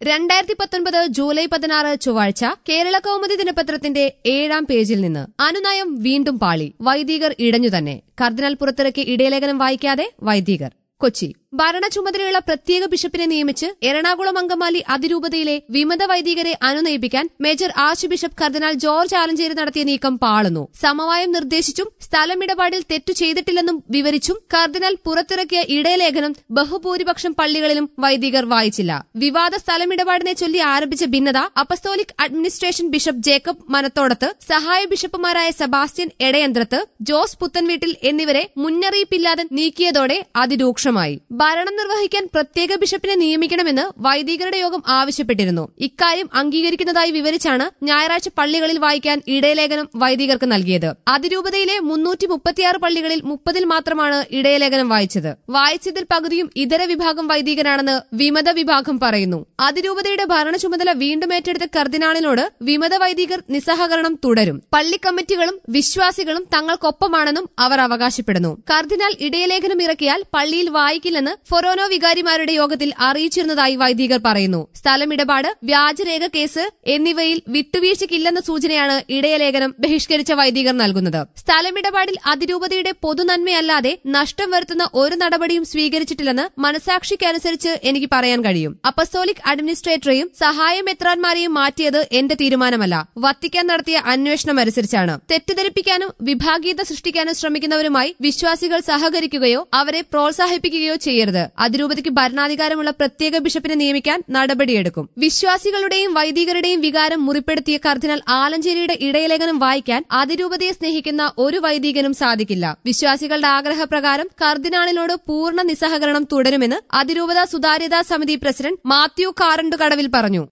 രണ്ടായിരത്തി പത്തൊൻപത് ജൂലൈ പതിനാറ് ചൊവ്വാഴ്ച കേരള കൗമുദി ദിനപത്രത്തിന്റെ ഏഴാം പേജിൽ നിന്ന് അനുനയം വീണ്ടും പാളി വൈദികർ ഇടഞ്ഞു തന്നെ കർദിനാൾ പുറത്തിറക്കിയ ഇടയലേഖനം വായിക്കാതെ വൈദികർ കൊച്ചി ഭരണ ചുമതലയുള്ള പ്രത്യേക ബിഷപ്പിനെ നിയമിച്ച് എറണാകുളം അങ്കമാലി അതിരൂപതയിലെ വിമത വൈദികരെ അനുനയിപ്പിക്കാൻ major archbishop cardinal George Alencherry നടത്തിയ നീക്കം പാളുന്നു സമവായം നിർദ്ദേശിച്ചും സ്ഥലമിടപാടിൽ തെറ്റു ചെയ്തിട്ടില്ലെന്നും വിവരിച്ചും കർദിനാൾ പുറത്തിറക്കിയ ഇടയലേഖനം ബഹുഭൂരിപക്ഷം പള്ളികളിലും വൈദികർ വായിച്ചില്ല വിവാദ സ്ഥലമിടപാടിനെ ചൊല്ലി ആരംഭിച്ച ഭിന്നത apostolic administration bishop Jacob Manathodath സഹായ ബിഷപ്പുമാരായ സെബാസ്റ്റ്യൻ എടയന്ത്രത്ത് ജോസ് പുത്തൻവീട്ടിൽ എന്നിവരെ മുന്നറിയിപ്പില്ലാതെ നീക്കിയതോടെ അതിരൂക്ഷമായി ഭരണം നിർവഹിക്കാൻ പ്രത്യേക ബിഷപ്പിനെ നിയമിക്കണമെന്ന് വൈദികരുടെ യോഗം ആവശ്യപ്പെട്ടിരുന്നു ഇക്കാര്യം അംഗീകരിക്കുന്നതായി വിവരിച്ചാണ് ഞായറാഴ്ച പള്ളികളിൽ വായിക്കാൻ ഇടയലേഖനം വൈദികർക്ക് നൽകിയത് അതിരൂപതയിലെ മുന്നൂറ്റി മുപ്പത്തിയാറ് പള്ളികളിൽ മുപ്പതിൽ മാത്രമാണ് ഇടയലേഖനം വായിച്ചത് വായിച്ചതിൽ പകുതിയും ഇതര വിഭാഗം വൈദികരാണെന്ന് വിമത വിഭാഗം പറയുന്നു അതിരൂപതയുടെ ഭരണ ചുമതല വീണ്ടും ഏറ്റെടുത്ത കർദിനാളിനോട് വിമത വൈദികർ നിസ്സഹകരണം തുടരും പള്ളി കമ്മിറ്റികളും വിശ്വാസികളും തങ്ങൾക്കൊപ്പമാണെന്നും അവർ അവകാശപ്പെടുന്നു കർദിനാൾ ഇടയലേഖനം ഇറക്കിയാൽ പള്ളിയിൽ വായിക്കില്ലെന്ന് ഫൊറോനോ വികാരിമാരുടെ യോഗത്തിൽ അറിയിച്ചിരുന്നതായി വൈദികർ പറയുന്നു സ്ഥലമിടപാട് വ്യാജരേഖ കേസ് എന്നിവയിൽ വിട്ടുവീഴ്ചയ്ക്കില്ലെന്ന സൂചനയാണ് ഇടയലേഖനം ബഹിഷ്കരിച്ച വൈദികർ നൽകുന്നത് സ്ഥലമിടപാടിൽ അതിരൂപതയുടെ പൊതുനന്മയല്ലാതെ നഷ്ടം വരുത്തുന്ന ഒരു നടപടിയും സ്വീകരിച്ചിട്ടില്ലെന്ന് മനസാക്ഷിക്കനുസരിച്ച് എനിക്ക് പറയാൻ കഴിയും അപ്പസ്തോലിക് അഡ്മിനിസ്ട്രേറ്ററെയും സഹായ മെത്രാൻമാരെയും മാറ്റിയത് എന്റെ തീരുമാനമല്ല വത്തിക്കാൻ നടത്തിയ അന്വേഷണം അനുസരിച്ചാണ് തെറ്റിദ്ധരിപ്പിക്കാനും വിഭാഗീയത സൃഷ്ടിക്കാനും ശ്രമിക്കുന്നവരുമായി വിശ്വാസികൾ സഹകരിക്കുകയോ അവരെ പ്രോത്സാഹിപ്പിക്കുകയോ ചെയ്യരുത് അതിരൂപതയ്ക്ക് ഭരണാധികാരമുള്ള പ്രത്യേക ബിഷപ്പിനെ നിയമിക്കാൻ നടപടിയെടുക്കും വിശ്വാസികളുടെയും വൈദികരുടെയും വികാരം മുറിപ്പെടുത്തിയ കർദിനാൾ ആലഞ്ചേരിയുടെ ഇടയലേഖനം വായിക്കാൻ അതിരൂപതയെ സ്നേഹിക്കുന്ന ഒരു വൈദികനും സാധിക്കില്ല വിശ്വാസികളുടെ ആഗ്രഹപ്രകാരം കർദിനാളിനോട് പൂർണ്ണ നിസ്സഹകരണം തുടരുമെന്ന് അതിരൂപത സുതാര്യതാ സമിതി പ്രസിഡന്റ് മാത്യു കാറണ്ടുകടവിൽ പറഞ്ഞു